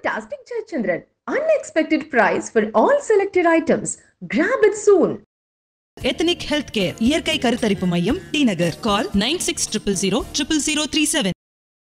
Fantastic Jayachandran. Unexpected price for all selected items. Grab it soon. Ethnic health care இயற்கை கருத்தரிப்பு மையம் T Nagar call nine six triple zero triple zero three seven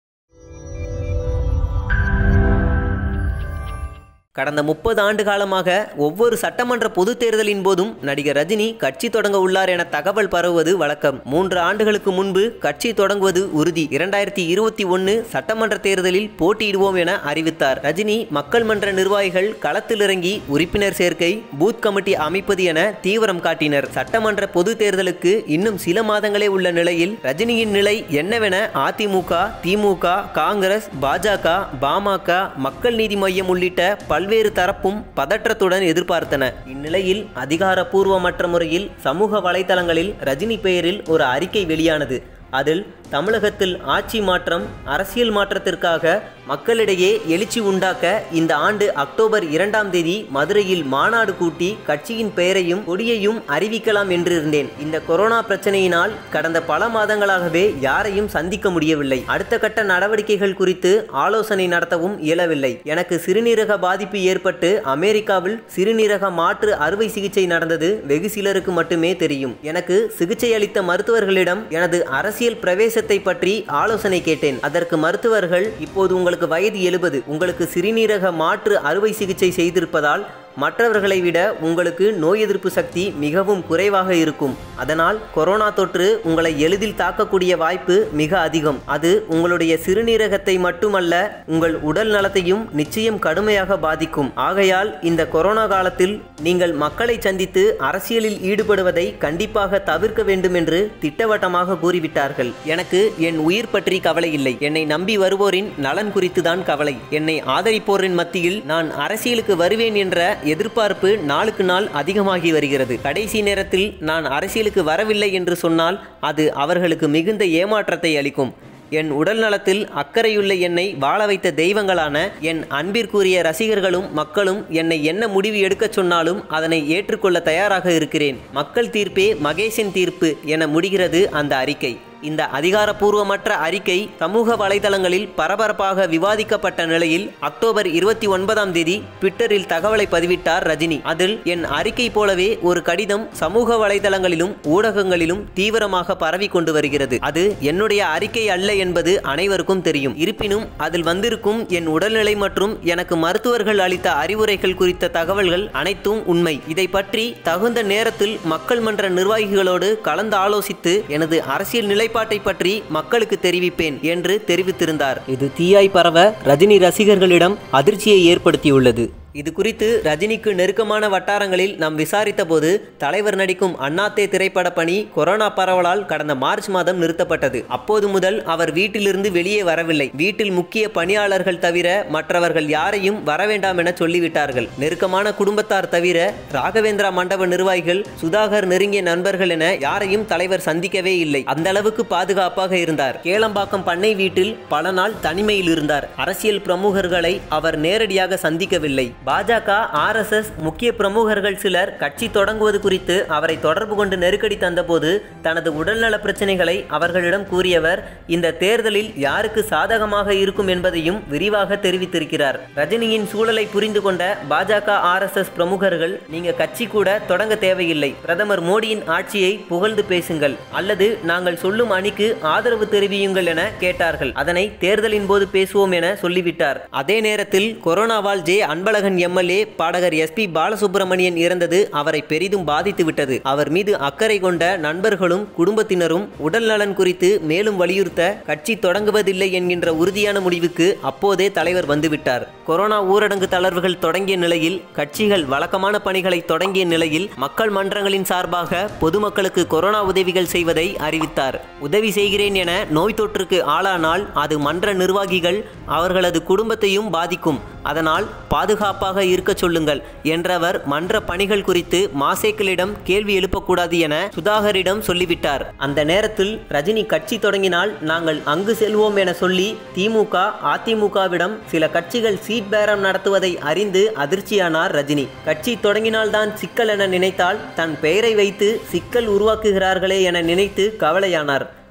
கடந்த முப்பது ஆண்டு காலமாக ஒவ்வொரு சட்டமன்ற பொதுத் தேர்தலின் போதும் நடிகர் ரஜினி கட்சி தொடங்க உள்ளார் என தகவல் பரவுவது வழக்கம் மூன்று ஆண்டுகளுக்கு முன்பு கட்சி தொடங்குவது உறுதி இரண்டாயிரத்தி இருபத்தி ஒன்று சட்டமன்ற தேர்தலில் போட்டியிடுவோம் என அறிவித்தார் ரஜினி மக்கள் மன்ற நிர்வாகிகள் களத்தில் இறங்கி உறுப்பினர் சேர்க்கை பூத் கமிட்டி அமைப்பது என தீவிரம் காட்டினர் சட்டமன்ற பொது தேர்தலுக்கு இன்னும் சில மாதங்களே உள்ள நிலையில் ரஜினியின் நிலை என்னவென அதிமுக திமுக காங்கிரஸ் பாஜக பாமக மக்கள் நீதி மையம் உள்ளிட்ட பல்வேறு தரப்பும் பதற்றத்துடன் எதிர்பார்த்தன இந்நிலையில் அதிகாரப்பூர்வமற்ற முறையில் சமூக வலைதளங்களில் ரஜினி பெயரில் ஒரு அறிக்கை வெளியானது அதில் தமிழகத்தில் ஆட்சி மாற்றம் அரசியல் மாற்றத்திற்காக மக்களிடையே எழுச்சி உண்டாக்க இந்த ஆண்டு அக்டோபர் இரண்டாம் தேதி மதுரையில் மாநாடு கூட்டி கட்சியின் பெயரையும் கொடியையும் அறிவிக்கலாம் என்றிருந்தேன் இந்த கொரோனா பிரச்சனையினால் கடந்த பல மாதங்களாகவே யாரையும் சந்திக்க முடியவில்லை அடுத்த கட்ட நடவடிக்கைகள் குறித்து ஆலோசனை நடத்தவும் இயலவில்லை எனக்கு சிறுநீரக பாதிப்பு ஏற்பட்டு அமெரிக்காவில் சிறுநீரக மாற்று அறுவை சிகிச்சை நடந்தது வெகு சிலருக்கு மட்டுமே தெரியும் எனக்கு சிகிச்சை அளித்த மருத்துவர்களிடம் எனது அரசியல் பிரவேசத்தை பற்றி ஆலோசனை கேட்டேன் அதற்கு மருத்துவர்கள் இப்போது உங்களுக்கு வயது எழுபது உங்களுக்கு சிறுநீரக மாற்று அறுவை சிகிச்சை செய்திருப்பதால் மற்றவர்களை விட உங்களுக்கு நோய் எதிர்ப்பு சக்தி மிகவும் குறைவாக இருக்கும் அதனால் கொரோனா தொற்று உங்களை எளிதில் தாக்கக்கூடிய வாய்ப்பு மிக அதிகம் அது உங்களுடைய சிறுநீரகத்தை மட்டுமல்ல உங்கள் உடல் நலத்தையும் நிச்சயம் கடுமையாக பாதிக்கும் ஆகையால் இந்த கொரோனா காலத்தில் நீங்கள் மக்களை சந்தித்து அரசியலில் ஈடுபடுவதை கண்டிப்பாக தவிர்க்க வேண்டும் என்று திட்டவட்டமாக கூறிவிட்டார்கள் எனக்கு என் உயிர் பற்றி கவலை இல்லை என்னை நம்பி வருவோரின் நலன் குறித்துதான் கவலை என்னை ஆதரிப்போரின் மத்தியில் நான் அரசியலுக்கு வருவேன் என்ற எதிர்பார்ப்பு நாளுக்கு நாள் அதிகமாகி வருகிறது கடைசி நேரத்தில் நான் அரசியலுக்கு வரவில்லை என்று சொன்னால் அது அவர்களுக்கு மிகுந்த ஏமாற்றத்தை அளிக்கும் என் உடல் நலத்தில் அக்கறையுள்ள என்னை வாழ வைத்த தெய்வங்களான என் அன்பிற்குரிய ரசிகர்களும் மக்களும் என்னை என்ன முடிவு எடுக்கச் சொன்னாலும் அதனை ஏற்றுக்கொள்ள தயாராக இருக்கிறேன் மக்கள் தீர்ப்பே மகேஷின் தீர்ப்பு என முடிகிறது அந்த அறிக்கை இந்த அதிகாரப்பூர்வமற்ற அறிக்கை சமூக வலைதளங்களில் பரபரப்பாக விவாதிக்கப்பட்ட நிலையில் அக்டோபர் இருபத்தி ஒன்பதாம் தேதி ட்விட்டரில் தகவலை பதிவிட்டார் ரஜினி அதில் என் அறிக்கை போலவே ஒரு கடிதம் சமூக வலைதளங்களிலும் ஊடகங்களிலும் தீவிரமாக பரவி கொண்டு வருகிறது அது என்னுடைய அறிக்கை அல்ல என்பது அனைவருக்கும் தெரியும் இருப்பினும் அதில் வந்திருக்கும் என் உடல்நிலை மற்றும் எனக்கு மருத்துவர்கள் அளித்த அறிவுரைகள் குறித்த தகவல்கள் அனைத்தும் உண்மை இதை பற்றி தகுந்த நேரத்தில் மக்கள் மன்ற நிர்வாகிகளோடு கலந்து ஆலோசித்து எனது அரசியல் நிலை நிலைப்பாட்டை பற்றி மக்களுக்கு தெரிவிப்பேன் என்று தெரிவித்திருந்தார் இது தீயாய் பரவ ரஜினி ரசிகர்களிடம் அதிர்ச்சியை ஏற்படுத்தியுள்ளது இது குறித்து ரஜினிக்கு நெருக்கமான வட்டாரங்களில் நாம் விசாரித்த போது தலைவர் நடிக்கும் அண்ணாத்தே திரைப்பட பணி கொரோனா பரவலால் கடந்த மார்ச் மாதம் நிறுத்தப்பட்டது அப்போது முதல் அவர் வீட்டிலிருந்து வெளியே வரவில்லை வீட்டில் முக்கிய பணியாளர்கள் தவிர மற்றவர்கள் யாரையும் வர வேண்டாம் என சொல்லிவிட்டார்கள் நெருக்கமான குடும்பத்தார் தவிர ராகவேந்திரா மண்டப நிர்வாகிகள் சுதாகர் நெருங்கிய நண்பர்கள் என யாரையும் தலைவர் சந்திக்கவே இல்லை அந்த அளவுக்கு பாதுகாப்பாக இருந்தார் கேளம்பாக்கம் பண்ணை வீட்டில் பல நாள் தனிமையில் இருந்தார் அரசியல் பிரமுகர்களை அவர் நேரடியாக சந்திக்கவில்லை பாஜக ஆர்எஸ்எஸ் முக்கிய பிரமுகர்கள் சிலர் கட்சி தொடங்குவது குறித்து அவரை தொடர்பு கொண்டு நெருக்கடி தந்தபோது தனது உடல்நல பிரச்சனைகளை அவர்களிடம் கூறியவர் இந்த தேர்தலில் யாருக்கு சாதகமாக இருக்கும் என்பதையும் விரிவாக தெரிவித்திருக்கிறார் ரஜினியின் சூழலை புரிந்து கொண்ட பாஜக ஆர்எஸ்எஸ் பிரமுகர்கள் நீங்க கட்சி கூட தொடங்க தேவையில்லை பிரதமர் மோடியின் ஆட்சியை புகழ்ந்து பேசுங்கள் அல்லது நாங்கள் சொல்லும் அணிக்கு ஆதரவு தெரிவியுங்கள் என கேட்டார்கள் அதனை தேர்தலின் போது பேசுவோம் என சொல்லிவிட்டார் அதே நேரத்தில் கொரோனாவால் ஜே அன்பழகன் எம்எல்ஏ பாடகர் எஸ் பி பாலசுப்ரமணியன் இறந்தது அவரை பெரிதும் பாதித்து விட்டது அவர் மீது அக்கறை கொண்ட நண்பர்களும் குடும்பத்தினரும் உடல் நலன் குறித்து மேலும் வலியுறுத்த கட்சி தொடங்குவதில்லை என்கின்ற உறுதியான முடிவுக்கு அப்போதே தலைவர் வந்துவிட்டார் கொரோனா ஊரடங்கு தளர்வுகள் தொடங்கிய நிலையில் கட்சிகள் வழக்கமான பணிகளை தொடங்கிய நிலையில் மக்கள் மன்றங்களின் சார்பாக பொதுமக்களுக்கு கொரோனா உதவிகள் செய்வதை அறிவித்தார் உதவி செய்கிறேன் என நோய் தொற்றுக்கு ஆளானால் அது மன்ற நிர்வாகிகள் அவர்களது குடும்பத்தையும் பாதிக்கும் அதனால் பாதுகாப்பாக இருக்கச் சொல்லுங்கள் என்றவர் மன்ற பணிகள் குறித்து மாசேக்களிடம் கேள்வி எழுப்பக்கூடாது என சுதாகரிடம் சொல்லிவிட்டார் அந்த நேரத்தில் ரஜினி கட்சி தொடங்கினால் நாங்கள் அங்கு செல்வோம் என சொல்லி திமுக அதிமுகவிடம் சில கட்சிகள் சீட் பேரம் நடத்துவதை அறிந்து அதிர்ச்சியானார் ரஜினி கட்சி தொடங்கினால்தான் சிக்கல் என நினைத்தால் தன் பெயரை வைத்து சிக்கல் உருவாக்குகிறார்களே என நினைத்து கவலையானார்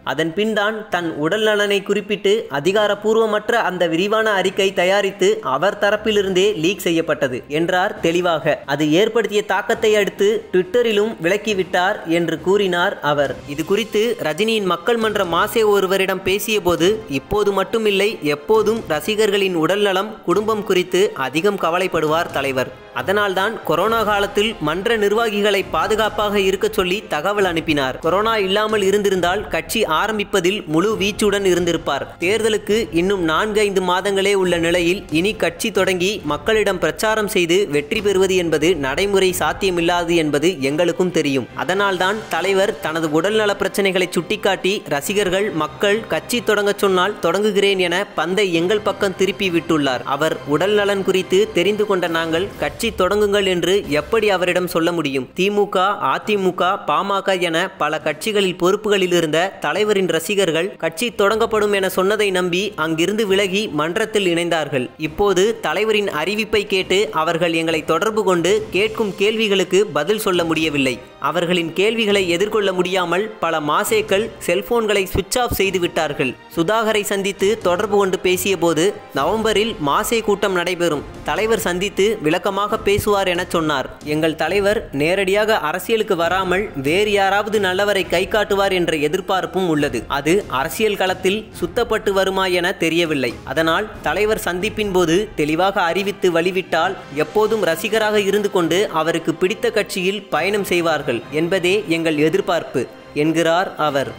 அதன் பின்தான் தன் உடல் நலனை குறிப்பிட்டு அதிகாரப்பூர்வமற்ற அந்த விரிவான அறிக்கை தயாரித்து அவர் தரப்பிலிருந்தே லீக் செய்யப்பட்டது என்றார் தெளிவாக அது ஏற்படுத்திய தாக்கத்தை அடுத்து ட்விட்டரிலும் விளக்கிவிட்டார் என்று கூறினார் அவர் இது குறித்து ரஜினியின் மக்கள் மன்ற மாசே ஒருவரிடம் பேசியபோது இப்போது மட்டுமில்லை எப்போதும் ரசிகர்களின் உடல்நலம் குடும்பம் குறித்து அதிகம் கவலைப்படுவார் தலைவர் அதனால்தான் கொரோனா காலத்தில் மன்ற நிர்வாகிகளை பாதுகாப்பாக இருக்க சொல்லி தகவல் அனுப்பினார் கொரோனா இல்லாமல் இருந்திருந்தால் கட்சி ஆரம்பிப்பதில் முழு வீச்சுடன் இருந்திருப்பார் தேர்தலுக்கு இன்னும் நான்கு ஐந்து மாதங்களே உள்ள நிலையில் இனி கட்சி தொடங்கி மக்களிடம் பிரச்சாரம் செய்து வெற்றி பெறுவது என்பது நடைமுறை சாத்தியமில்லாது என்பது எங்களுக்கும் தெரியும் அதனால்தான் தலைவர் தனது உடல்நல பிரச்சனைகளை சுட்டிக்காட்டி ரசிகர்கள் மக்கள் கட்சி தொடங்கச் சொன்னால் தொடங்குகிறேன் என பந்தை எங்கள் பக்கம் திருப்பி விட்டுள்ளார் அவர் உடல்நலன் குறித்து தெரிந்து கொண்ட நாங்கள் கட்சி தொடங்குங்கள் என்று எப்படி அவரிடம் சொல்ல முடியும் திமுக அதிமுக பாமக என பல கட்சிகளில் பொறுப்புகளில் இருந்த தலைவரின் ரசிகர்கள் கட்சி தொடங்கப்படும் என சொன்னதை நம்பி அங்கிருந்து விலகி மன்றத்தில் இணைந்தார்கள் இப்போது தலைவரின் அறிவிப்பை கேட்டு அவர்கள் எங்களை தொடர்பு கொண்டு கேட்கும் கேள்விகளுக்கு பதில் சொல்ல முடியவில்லை அவர்களின் கேள்விகளை எதிர்கொள்ள முடியாமல் பல மாசேக்கள் செல்போன்களை சுவிட்ச் ஆஃப் செய்து விட்டார்கள் சுதாகரை சந்தித்து தொடர்பு கொண்டு பேசியபோது நவம்பரில் மாசே கூட்டம் நடைபெறும் தலைவர் சந்தித்து விளக்கமாக பேசுவார் என சொன்னார் எங்கள் தலைவர் நேரடியாக அரசியலுக்கு வராமல் வேறு யாராவது நல்லவரை கை காட்டுவார் என்ற எதிர்பார்ப்பும் உள்ளது அது அரசியல் களத்தில் சுத்தப்பட்டு வருமா என தெரியவில்லை அதனால் தலைவர் சந்திப்பின் போது தெளிவாக அறிவித்து வழிவிட்டால் எப்போதும் ரசிகராக இருந்து கொண்டு அவருக்கு பிடித்த கட்சியில் பயணம் செய்வார்கள் என்பதே எங்கள் எதிர்பார்ப்பு என்கிறார் அவர்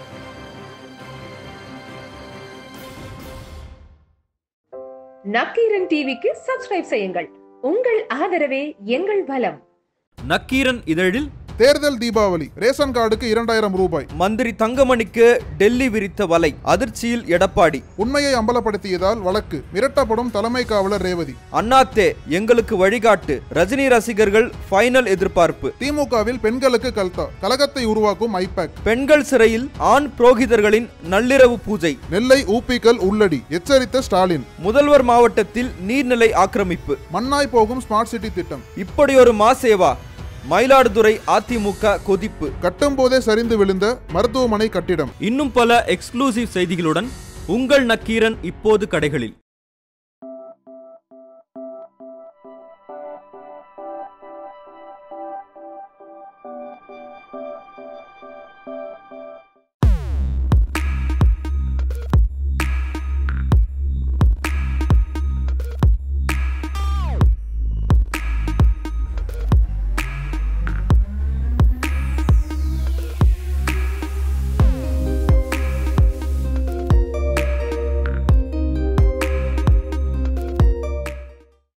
நக்கீரன் டிவிக்கு சப்ஸ்கிரைப் செய்யுங்கள் உங்கள் ஆதரவே எங்கள் பலம் நக்கீரன் இதழில் தேர்தல் தீபாவளி ரேஷன் கார்டுக்கு இரண்டாயிரம் ரூபாய் மந்திரி தங்கமணிக்கு டெல்லி விரித்த வலை அதிர்ச்சியில் எடப்பாடி உண்மையை அம்பலப்படுத்தியதால் வழக்கு மிரட்டப்படும் தலைமை காவலர் ரேவதி அண்ணாத்தே எங்களுக்கு வழிகாட்டு ரஜினி ரசிகர்கள் ஃபைனல் எதிர்பார்ப்பு திமுகவில் பெண்களுக்கு கல்தா கலகத்தை உருவாக்கும் ஐபேக் பெண்கள் சிறையில் ஆண் புரோகிதர்களின் நள்ளிரவு பூஜை நெல்லை ஊப்பிக்கல் உள்ளடி எச்சரித்த ஸ்டாலின் முதல்வர் மாவட்டத்தில் நீர்நிலை ஆக்கிரமிப்பு மண்ணாய் போகும் ஸ்மார்ட் சிட்டி திட்டம் இப்படி ஒரு மாசேவா மயிலாடுதுறை அதிமுக கொதிப்பு கட்டும்போதே சரிந்து விழுந்த மருத்துவமனை கட்டிடம் இன்னும் பல எக்ஸ்க்ளூசிவ் செய்திகளுடன் உங்கள் நக்கீரன் இப்போது கடைகளில்